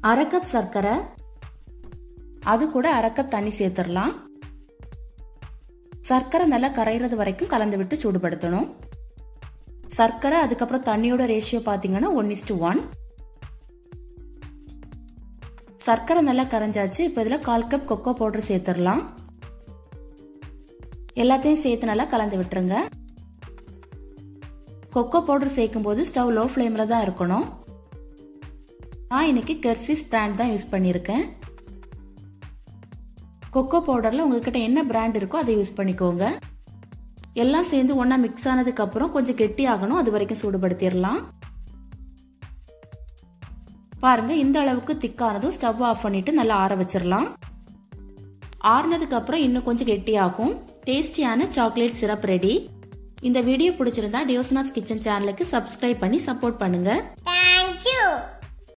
அரை கப் சர்க்கரை அது கூட அரை கப் தண்ணி சேர்த்துடலாம் சர்க்கரை நல்லா கரையிறது வரைக்கும் கலந்து விட்டு சூடுபடுத்தணும் சர்க்கரை அதுக்கப்புறம் தண்ணியோட ரேஷியோ பார்த்தீங்கன்னா ஒன் இஸ் டு ஒன் சர்க்கரை நல்லா கரைஞ்சாச்சு இப்போ இதில் கால் கப் கொக்கோ பவுடர் சேர்த்துடலாம் எல்லாத்தையும் சேர்த்து நல்லா கலந்து விட்டுருங்க கொக்கோ பவுடர் சேர்க்கும் போது ஸ்டவ் லோ ஃப்ளேமில் தான் இருக்கணும் நான் இன்னைக்கு கெர்சிஸ் பிராண்ட் தான் யூஸ் பண்ணியிருக்கேன் கொக்கோ பவுடரில் உங்ககிட்ட என்ன பிராண்ட் இருக்கோ அதை யூஸ் பண்ணிக்கோங்க எல்லாம் சேர்ந்து ஒன்றா மிக்ஸ் ஆனதுக்கு அப்புறம் கொஞ்சம் கெட்டி ஆகணும் அது வரைக்கும் சூடுபடுத்திடலாம் பாருங்க இந்த அளவுக்கு திக்கானதும் ஸ்டவ் ஆஃப் பண்ணிட்டு நல்லா ஆற வச்சிடலாம் ஆறுனதுக்கு அப்புறம் இன்னும் கொஞ்சம் கெட்டி ஆகும் டேஸ்டியான சாக்லேட் சிரப் ரெடி இந்த வீடியோ பிடிச்சிருந்தா டியோஸ்னாஸ் கிச்சன் சேனலுக்கு சப்ஸ்கிரைப் பண்ணி சப்போர்ட் பண்ணுங்க